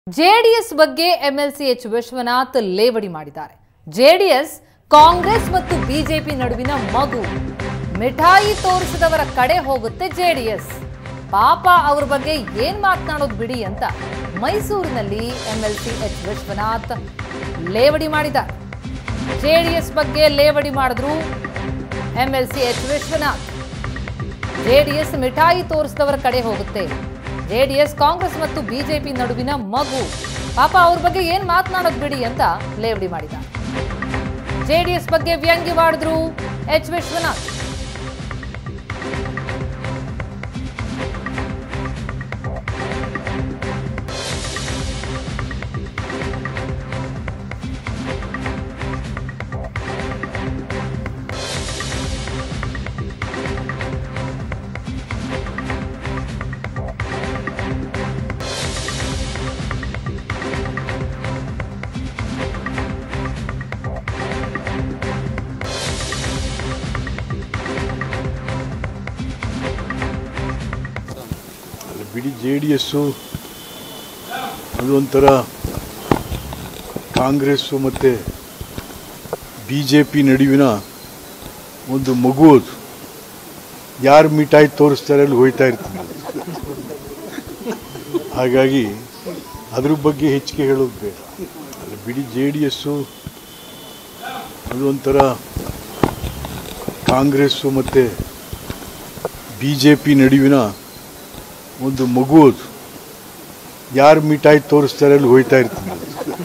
JDS ಬಗ್ಗೆ MLC H Vishwanath ಲೇವಡಿ ಮಾಡಿದ್ದಾರೆ ಜೆಡಿಎಸ್ ಕಾಂಗ್ರೆಸ್ ಮತ್ತು ಬಿಜೆಪಿ ನಡುವಿನ ಮಗು ಮಿಠಾಯಿ ತೋರಿಸಿದವರ ಕಡೆ ಹೋಗುತ್ತೆ ಜೆಡಿಎಸ್ ಪಾಪ ಅವ್ರ ಬಗ್ಗೆ ಏನ್ ಮಾತನಾಡೋದು ಬಿಡಿ ಅಂತ ಮೈಸೂರಿನಲ್ಲಿ ಎಂಎಲ್ಸಿ ಎಚ್ ವಿಶ್ವನಾಥ್ ಲೇವಡಿ ಮಾಡಿದ್ದಾರೆ ಜೆಡಿಎಸ್ ಬಗ್ಗೆ ಲೇವಡಿ ಮಾಡಿದ್ರು ಎಂಎಲ್ಸಿ ಎಚ್ ವಿಶ್ವನಾಥ್ ಜೆಡಿಎಸ್ ಮಿಠಾಯಿ ತೋರಿಸಿದವರ ಕಡೆ ಹೋಗುತ್ತೆ ಜೆಡಿಎಸ್ ಕಾಂಗ್ರೆಸ್ ಮತ್ತು ಬಿಜೆಪಿ ನಡುವಿನ ಮಗು ಪಾಪ ಅವ್ರ ಬಗ್ಗೆ ಏನ್ ಮಾತನಾಡೋದು ಬಿಡಿ ಅಂತ ಲೇವಡಿ ಮಾಡಿದ ಜೆಡಿಎಸ್ ಬಗ್ಗೆ ವ್ಯಂಗ್ಯವಾಡಿದ್ರು ಎಚ್ ವಿಶ್ವನಾಥ್ ಅಲ್ಲ ಬಿಡಿ ಜೆ ಡಿ ಎಸ್ಸು ಅದು ಒಂಥರ ಕಾಂಗ್ರೆಸ್ಸು ಮತ್ತು ಬಿ ಜೆ ಪಿ ನಡುವಿನ ಒಂದು ಮಗು ಅದು ಯಾರು ಮಿಠಾಯಿ ತೋರಿಸ್ತಾರೆ ಅಲ್ಲಿ ಹೋಯ್ತಾ ಇರ್ತೀನಿ ನಾನು. ಹಾಗಾಗಿ ಅದ್ರ ಬಗ್ಗೆ ಹೆಚ್ಚಿಗೆ ಹೇಳೋದು ಬೇಡ ಅಲ್ಲ ಬಿಡಿ ಜೆ ಡಿ ಎಸ್ಸು ಅದು ಒಂಥರ ಕಾಂಗ್ರೆಸ್ಸು ಮತ್ತು ಬಿ ಜೆ ಪಿ ನಡುವಿನ ಒಂದು ಮಗು ಅದು ಯಾರು ಮಿಠಾಯಿ ತೋರಿಸ್ತಾರೆ ಅಲ್ಲಿ ಹೋಯ್ತಾ ಇರ್ತೀನಿ ನಾನು.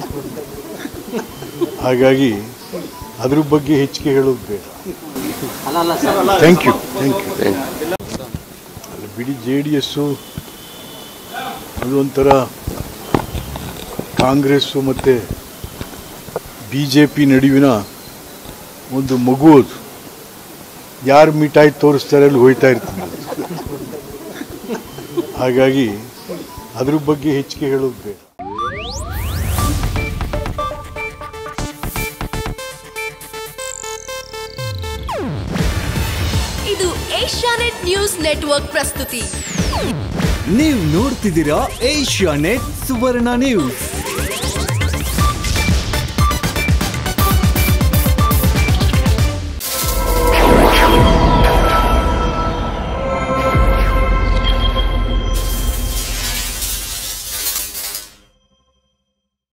ಹಾಗಾಗಿ ಅದ್ರ ಬಗ್ಗೆ ಹೆಚ್ಚಿಗೆ ಹೇಳೋದು ಬೇಡ ಥ್ಯಾಂಕ್ ಯು ಥ್ಯಾಂಕ್ ಯು ಅಲ್ಲ ಬಿಡಿ ಜೆ ಡಿ ಎಸ್ಸು ಅದು ಒಂಥರ ಕಾಂಗ್ರೆಸ್ಸು ಮತ್ತು ಬಿ ಜೆ ಪಿ ನಡುವಿನ ಒಂದು ಮಗು ಅದು ಯಾರು ಮಿಠಾಯಿ ತೋರಿಸ್ತಾರೆ ಅಲ್ಲಿ ಹೋಯ್ತಾ ಇರ್ತೀನಿ ನಾನು. ಹಾಗಾಗಿ ಅದ್ರ ಬಗ್ಗೆ ಹೆಚ್ಚಿಗೆ ಹೇಳೋದು ಬೇಡ ಇದು ಏಷ್ಯಾನೆಟ್ ನ್ಯೂಸ್ ನೆಟ್ವರ್ಕ್ ಪ್ರಸ್ತುತಿ ನೀವು ನೋಡ್ತಿದ್ದೀರಾ ಏಷ್ಯಾ ನೆಟ್ ಸುವರ್ಣ ನ್ಯೂಸ್